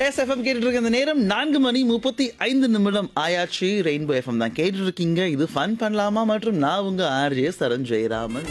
SFM கேட்டுட்டு இருக்க இந்த நேரம் நான்கு மணி முப்பத்தி ஐந்து நிமிடம் ஆயாச்சு ரெயின்போ எஃப்எம் தான் கேட்டுட்டு இருக்கீங்க இது ஃபன் பண்ணலாமா மற்றும் நான் உங்க ஆர்ஜே சரண் ஜெயராமன்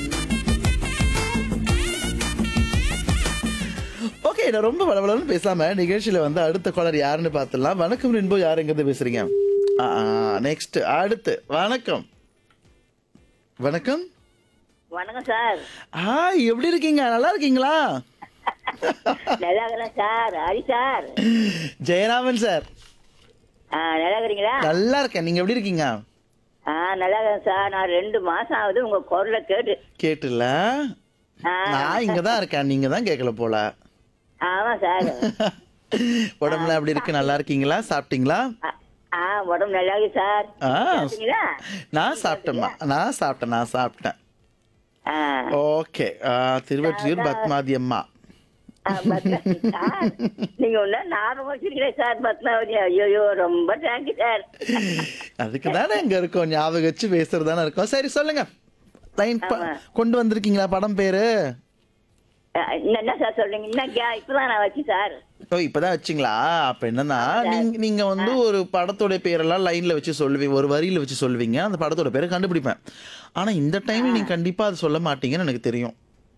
ஓகே நான் ரொம்ப வளவளன்னு பேசாம நிகழ்ச்சியில வந்து அடுத்த காலர் யாருன்னு பார்த்துடலாம் வணக்கம் ரெயின்போ யார் எங்கிருந்து பேசுறீங்க நெக்ஸ்ட் அடுத்து வணக்கம் வணக்கம் வணக்கம் சார் ஹாய் எப்படி இருக்கீங்க நல்லா இருக்கீங்களா நல்லா இருக்கிறேன் sir Hari sir Jayaraman sir ஆ நல்லா இருக்கிறீங்களா நல்லா இருக்கேன் நீங்க எப்படி இருக்கீங்க ஆ நல்லா இருக்கிறேன் சார் நான் ரெண்டு மாசம் ஆகுது உங்க குரலை கேட்டு கேட்டுல ஆ நான் இங்க தான் இருக்கேன் நீங்க தான் கேட்கல போல ஆமா சார் உடம்புல எப்படி இருக்கு நல்லா இருக்கீங்களா சாப்பிட்டீங்களா ஆ, ஆ உடம்பு நல்லா இருக்கு சார் ஆ சாப்பிட்டீங்களா நான் சாப்பிட்டேம்மா நான் சாப்பிட்டேன் நான் சாப்பிட்டேன் ஆ ஓகே திருவற்றியூர் பத்மாதி அம்மா ஆ, பத்மாவதி சார் நீங்க ஒண்ணு ஞாபகம் வச்சிருக்கீங்களே சார் பத்மாவதி ஐயோ ரொம்ப தேங்க்யூ சார் அதுக்கு தானே இங்க இருக்கோம் ஞாபகம் வச்சு பேசுறது தானே இருக்கோம் சரி சொல்லுங்க லைன் ஆமா. கொண்டு வந்திருக்கீங்களா படம் பேரு ஆ, இன்னும் என்ன சார் சொல்றீங்க இன்னும் கே- இப்பதான் நான் வச்சு சார் ஓ இப்பதான் வச்சிங்களா அப்ப என்னன்னா நீங்க நீங்க வந்து ஒரு படத்தோட பேரெல்லாம் லைன்ல வச்சு சொல்லுவீங்க ஒரு வரியில வச்சு சொல்லுவீங்க அந்த படத்தோட பேரை கண்டுபிடிப்பேன் ஆனா இந்த டைம் நீங்க கண்டிப்பா அது சொல்ல மாட்டீங்கன்னு எனக்கு தெரியும்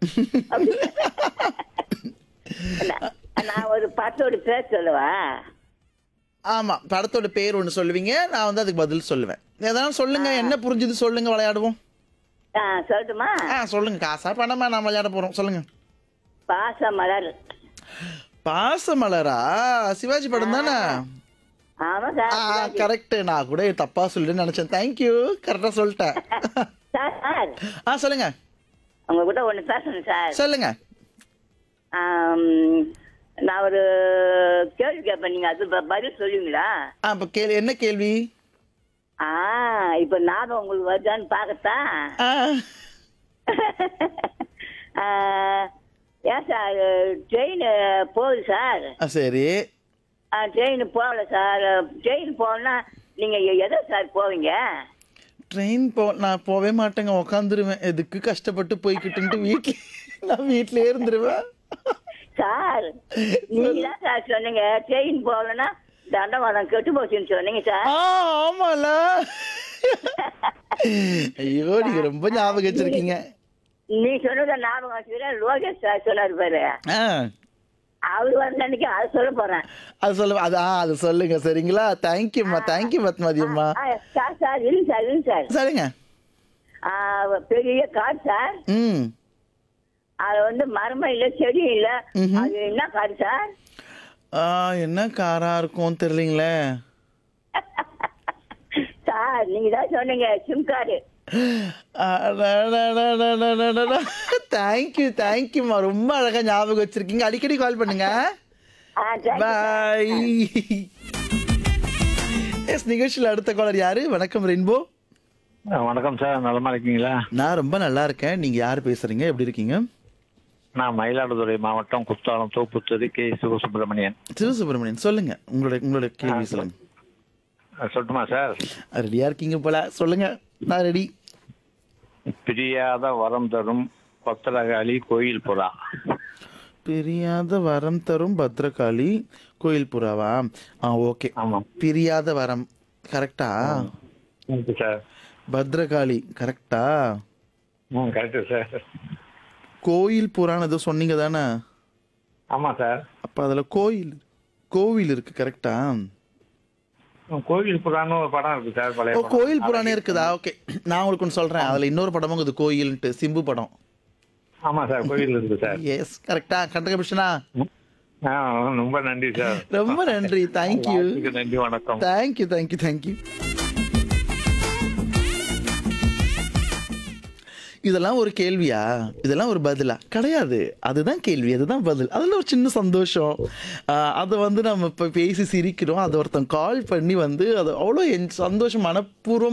நான்- நான் ஒரு பாட்டோட பேர் சொல்லவா ஆமா படத்தோட பேர் ஒண்ணு சொல்லுவீங்க நான் வந்து அதுக்கு பதில் சொல்லுவேன் ஏதாவது சொல்லுங்க என்ன புரிஞ்சுது சொல்லுங்க விளையாடுவோம் ஆ சொல்லட்டுமா ஆ சொல்லுங்க காசா பணமா நான் விளையாட போறோம் சொல்லுங்க பாச மலர் பாசமலரா சிவாஜி படம் தானே ஆமா சார் ஆ கரெக்ட் நான் கூட தப்பா சொல்லிட்டு நினைச்சேன் தேங்க்யூ கரெக்டா சொல்லிட்டேன் சார் சார் ஆ சொல்லுங்க உங்ககிட்ட ஒண்ணு பேசணும் சார் சொல்லுங்க ஆம், நான் ஒரு கேள்வி கேட்பேன் நீங்க அது ப- பதில் சொல்லுவீங்களா ஆ இப்போ கேள்வி என்ன கேள்வி ஆ இப்ப ஞாபகம் உங்களுக்கு வருதான்னு பாக்கத்தா ஆ ஆ, ஏன் சார் ட்ரெயின் போகுது சார் ஆ, சரி ட்ரெயின் போகல சார் ட்ரெயின் போகணும்னா நீங்க எ- எதை சார் போவீங்க ட்ரெயின் போ நான் போவே மாட்டேங்க உக்காந்துருவேன் எதுக்கு கஷ்டப்பட்டு போய்கிட்டுன்ட்டு வீட்ல நான் வீட்லயே இருந்துருவேன் சார் நீங்க தான் சார் சொன்னீங்க ட்ரெயின் போகலன்னா தண்டவாளம் கெட்டு போச்சுன்னு சொன்னீங்க சார் ஆ ஆமால ஐயோ நீங்க ரொம்ப ஞாபகம் வச்சிருக்கீங்க நீ சொன்னதை ஞாபகம் வச்சுக்கிற லோகேஷ் சார் சொன்னார் பாரு ஆ அவரு வந்த அன்னைக்கு அதை சொல்ல போறேன் அது சொல்ல அது ஆ அது சொல்லுங்க சரிங்களா தேங்க்யூம்மா தேங்க்யூ பத்மாதி அம்மா ஆ, சார் சார் இல்லைங்க சார் இல்லைங்க சார் சரிங்க ஆ, பெரிய காடு சார் ம் அது வந்து மரமும் இல்லை செடியும் இல்லை அது என்ன காடு சார் ஆ, என்ன காரா இருக்கும் தெரியலீங்களே சார் நீங்க தான் சொன்னீங்க சிம் கார்டு தேங்க்யூ தேங்க்யூம்மா ரொம்ப அழகா ஞாபகம் வச்சிருக்கீங்க அடிக்கடி கால் பண்ணுங்க ஆ சரி பாய் எஸ் நிகழ்ச்சியில் அடுத்த காலர் யாரு வணக்கம் ரெயின்போ ஆ, வணக்கம் சார் நலமா இருக்கீங்களா நான் ரொம்ப நல்லா இருக்கேன் நீங்க யார் பேசுறீங்க எப்படி இருக்கீங்க நான் மயிலாடுதுறை மாவட்டம் குத்தாலம் தோப்புத்தூரி கே சிவசுப்பிரமணியன் சிவசுப்ரமணியன் சொல்லுங்க உங்களோட உங்களோட கேள்வி சொல்லுங்க ஆ, சொல்லட்டுமா சார் ரெடியா இருக்கீங்க போல சொல்லுங்க நான் ரெடி பிரியாத வரம் தரும் பத்திரகாளி கோயில் புறா பிரியாத வரம் தரும் பத்ரகாளி கோயில் புறாவா ஆ ஓகே ஆமாம் பிரியாத வரம் கரெக்டா ஓகே சார் பத்ரகாளி கரெக்டா ம் கரெக்டு சார் கோயில் புறான்னு ஏதோ சொன்னீங்க தானே ஆமாம் சார் அப்ப அதுல கோயில் கோவில் இருக்கு கரெக்டா ம், கோயில் புறான்னு ஒரு படம் இருக்கு சார் பழைய ஓ படம். கோயில் புறானே இருக்குதா ஓகே நான் உங்களுக்கு ஒன்று சொல்றேன் அதுல இன்னொரு படமும் இருக்குது கோயில்ன்ட்டு சிம்பு படம் ஆமாம் சார் கோயில் இருக்கு சார் எஸ் கரெக்டா கண்டகபிஷனா ஆ ரொம்ப நன்றி சார் ரொம்ப நன்றி தேங்க்யூ வாய்ப்புக்கு நன்றி வணக்கம் தேங்க்யூ தேங்க்யூ தேங்க்யூ இதெல்லாம் ஒரு கேள்வியா இதெல்லாம் ஒரு பதிலா கிடையாது அதுதான் கேள்வி அதுதான் பதில் அதில் ஒரு சின்ன சந்தோஷம் ஆஹ் அதை வந்து நம்ம இப்போ பேசி சிரிக்கிறோம் அதை ஒருத்தன் கால் பண்ணி வந்து அது அவ்வளோ என் சந்தோஷம் மனப்பூர்வம்